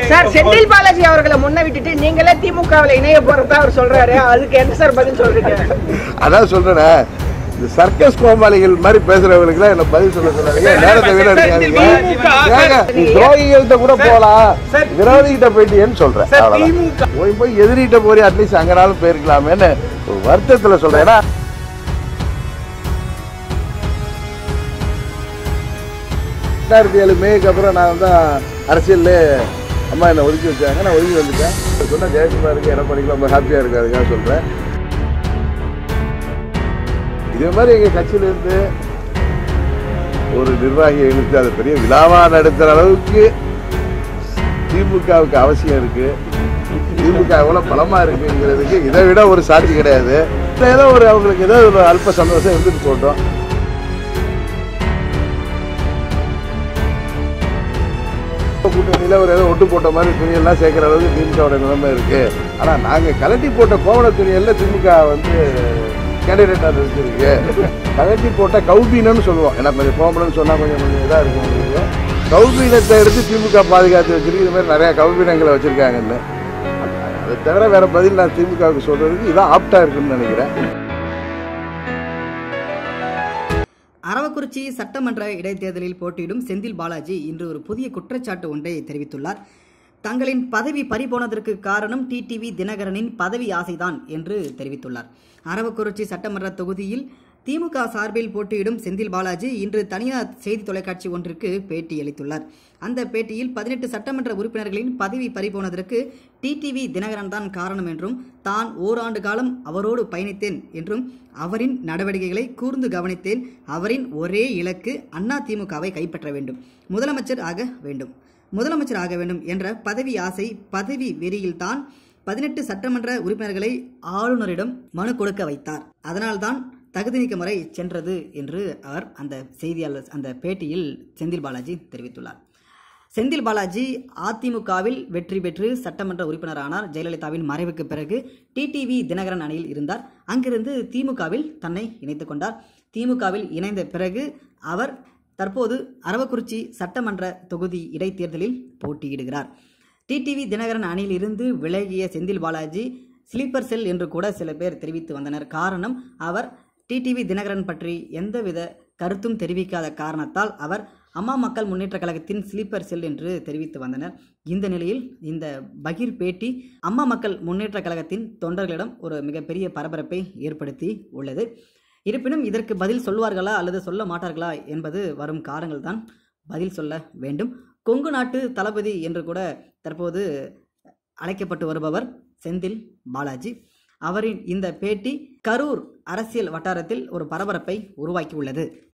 Sir Senthil Balaji அவர்களை முன்ன விட்டுட்டு நீங்களே திமுகவில் இணைய போறதா அவர் சொல்றாரு அதுக்கு என்ன சார் பதில் சொல்றீங்க அதான் சொல்றேனே இந்த சர்க்கஸ் கோமாளிகள் மாதிரி பேசுறவங்களுக்கு என்ன பதில் சொல்ல சொல்லாதீங்க நேரத்தை வீணடிக்காதீங்க ஏங்க, நீ துரோகிகள்கிட்ட கூட போலாம் விரோதிகிட்ட போயிட்டீங்கன்னு சொல்றேன் அவ்வளவுதான். போய் போய் எதிரிகிட்ட போய் அட்லீஸ்ட் அங்கனாலும் போயிருக்கலாமேன்னு ஒரு வருத்தத்துல சொல்றேன் ஏன்னா ரெண்டாயிரத்தி ஏழு மேக்கு அப்புறம் நான் தான் அரசியல்ல அம்மா என்னை ஒதுக்கி வச்சாங்க நான் ஒதுக்கி வந்துட்டேன் சொன்ன ஜெயக்குமாருக்கு எடப்பாடிக்கு ரொம்ப ஹாப்பியாக இருக்கு அதுக்காக சொல்கிறேன் இதே மாதிரி எங்கள் கட்சியிலேருந்து ஒரு நிர்வாகியை இழுத்து அதை பெரிய விழாவா நடத்துகிற அளவுக்கு திமுகவுக்கு அவசியம் இருக்கு திமுக எவ்வளவு பலமா இருக்குங்கிறதுக்கு இதை விட ஒரு சாட்சி கிடையாது இதுல ஏதோ ஒரு அவங்களுக்கு ஏதோ ஒரு அல்ப சந்தோஷம் இருந்துட்டு போட்டோம் கூட்டணியில ஒரு ஏதோ ஒட்டு போட்ட மாதிரி துணியெல்லாம் சேர்க்கிற அளவுக்கு திமுகவோட நிலைமை இருக்கு ஆனா நாங்க கலட்டி போட்ட கோவண துணியல்ல திமுக வந்து கேண்டிடேட்டா இருக்கு கலட்டி போட்ட கௌபீனம்னு சொல்லுவோம் ஏன்னா கொஞ்சம் கோமணம்னு சொன்னா கொஞ்சம் கொஞ்சம் இதா இருக்கும் உங்களுக்கு கௌபீனத்தை எடுத்து திமுக பாதுகாத்து வச்சிருக்கு இது மாதிரி நிறைய கௌபீனங்களை வச்சிருக்காங்கன்னு அதை தவிர வேற பதில் நான் திமுகவுக்கு சொல்றதுக்கு இதான் ஆப்டா இருக்குன்னு நினைக்கிறேன் அரவக்குறிச்சி சட்டமன்ற இடைத்தேர்தலில் போட்டியிடும் செந்தில் பாலாஜி இன்று ஒரு புதிய குற்றச்சாட்டு ஒன்றை தெரிவித்துள்ளார் தங்களின் பதவி பறிபோனதற்கு காரணம் டிடிவி தினகரனின் பதவி ஆசைதான் என்று தெரிவித்துள்ளார் அரவக்குறிச்சி சட்டமன்ற தொகுதியில் திமுக சார்பில் போட்டியிடும் செந்தில் பாலாஜி இன்று தனியார் செய்தி தொலைக்காட்சி ஒன்றிற்கு பேட்டி அளித்துள்ளார் அந்த பேட்டியில் பதினெட்டு சட்டமன்ற உறுப்பினர்களின் பதவி பறிபோனதற்கு டிடிவி தினகரன் தான் காரணம் என்றும் தான் ஓராண்டு காலம் அவரோடு பயணித்தேன் என்றும் அவரின் நடவடிக்கைகளை கூர்ந்து கவனித்தேன் அவரின் ஒரே இலக்கு அண்ணா திமுகவை கைப்பற்ற வேண்டும் முதலமைச்சர் ஆக வேண்டும் முதலமைச்சர் ஆக வேண்டும் என்ற பதவி ஆசை பதவி வெறியில்தான் பதினெட்டு சட்டமன்ற உறுப்பினர்களை ஆளுநரிடம் மனு கொடுக்க வைத்தார் அதனால்தான் தகுதி நீக்கம் வரை சென்றது என்று அவர் அந்த செய்தியாளர் அந்த பேட்டியில் செந்தில் பாலாஜி தெரிவித்துள்ளார் செந்தில் பாலாஜி அதிமுகவில் வெற்றி பெற்று சட்டமன்ற உறுப்பினரானார் ஜெயலலிதாவின் மறைவுக்கு பிறகு டிடிவி தினகரன் அணியில் இருந்தார் அங்கிருந்து திமுகவில் தன்னை இணைத்துக் கொண்டார் திமுகவில் இணைந்த பிறகு அவர் தற்போது அரவக்குறிச்சி சட்டமன்ற தொகுதி இடைத்தேர்தலில் போட்டியிடுகிறார் டிடிவி தினகரன் அணியில் இருந்து விலகிய செந்தில் பாலாஜி ஸ்லீப்பர் செல் என்று கூட சில பேர் தெரிவித்து வந்தனர் காரணம் அவர் டிடிவி தினகரன் பற்றி எந்தவித கருத்தும் தெரிவிக்காத காரணத்தால் அவர் அம்மா மக்கள் முன்னேற்ற கழகத்தின் ஸ்லீப்பர் செல் என்று தெரிவித்து வந்தனர் இந்த நிலையில் இந்த பகீர் பேட்டி அம்மா மக்கள் முன்னேற்ற கழகத்தின் தொண்டர்களிடம் ஒரு மிகப்பெரிய பரபரப்பை ஏற்படுத்தி உள்ளது இருப்பினும் இதற்கு பதில் சொல்வார்களா அல்லது சொல்ல மாட்டார்களா என்பது வரும் காலங்கள் தான் பதில் சொல்ல வேண்டும் கொங்கு நாட்டு தளபதி என்று கூட தற்போது அழைக்கப்பட்டு வருபவர் செந்தில் பாலாஜி அவரின் இந்த பேட்டி கரூர் அரசியல் வட்டாரத்தில் ஒரு பரபரப்பை உருவாக்கியுள்ளது